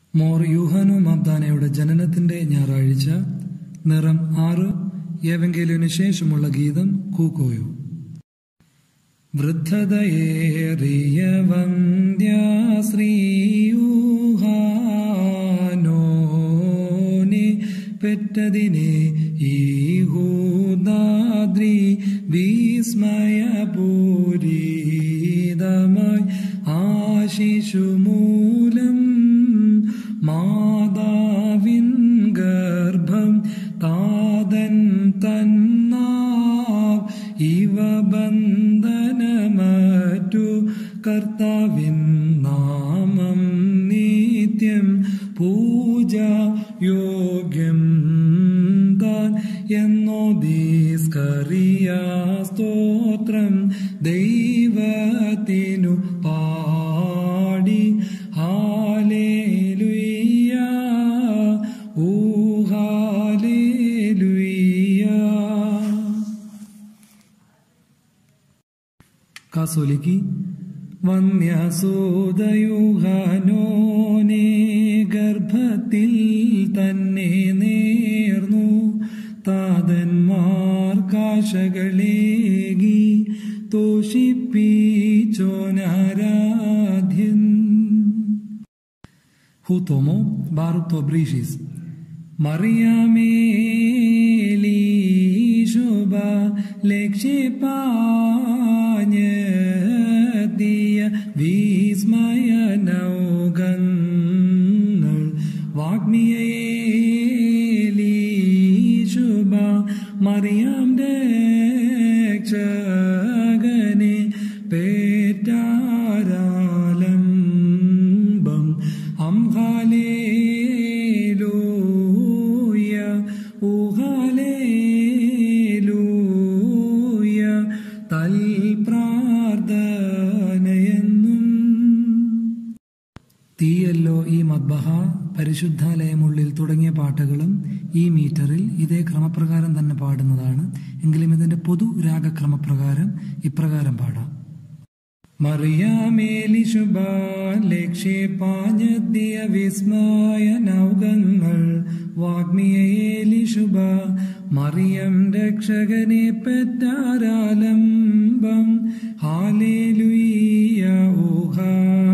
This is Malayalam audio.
മോർ യൂഹാനു മാബ്ദാനയുടെ ജനനത്തിന്റെ ഞായറാഴ്ച നിറം ആറ് ഏവെങ്കിലിനു ശേഷമുള്ള ഗീതം കൂക്കോയോ വൃദ്ധതയേറിയ വന്ധ്യാശ്രീയൂഹാനോനെ പെറ്റതിനെ ഈ ഹൂദാദ്രി വിസ്മയപൂരിതമായി ആശിഷു മൂലം മാതാവിൻ ഗർഭം താതൻ തന്നാവ് ഇവ ബന്ധനമറ്റു കർത്താവിൻ നാമം നിത്യം പൂജ യോഗ്യം താൻ എന്നോ ദീസ്കറിയ സ്തോത്രം ദൈവത്തിനു പാടി ഹാലേലുയ്യ ഊ ഹാലേലുയ്യ കാസോലിക്ക് വന്യസൂതയുഹാനോനെ ഗർഭത്തിൽ തന്നെ നേർന്നു താതന്മാർ കാശകളേകി തോഷിപ്പിച്ചോനാരാധ്യൻ ഹൂത്തോമോ ബാറുത്തോ ബ്രീഷീസ് മറിയാമേലീശോഭ ലക്ഷ്യപ്പാഞ്ഞെത്തിയ വിസ്മയ നൗകങ്ങൾ വാഗ്മിയേലീശോഭ മറിയാം രക്ഷകനെ പേറ്റാരാലംബം അംഹാലേലൂയ ഊഹാലേലൂയ തൽ പ്രാർത്ഥനയെന്നും തീയല്ലോ ഈ മദ്ബഹ പരിശുദ്ധാലയമുള്ളിൽ തുടങ്ങിയ പാട്ടുകളും ഈ മീറ്ററിൽ ഇതേ ക്രമപ്രകാരം തന്നെ പാടുന്നതാണ് എങ്കിലും ഇതിന്റെ പൊതു രാഗക്രമപ്രകാരം ഇപ്രകാരം പാടാം മറിയാമേലിശുഭ ലക്ഷ്യപ്പാഞ്ഞെത്തിയ വിസ്മയ നൗകങ്ങൾ വാഗ്മിയേലിശുഭ മറിയം രക്ഷകനെ പെറ്റാരാലംബം ഹാലേലുയ്യ ഊഹാലേലുയ്യ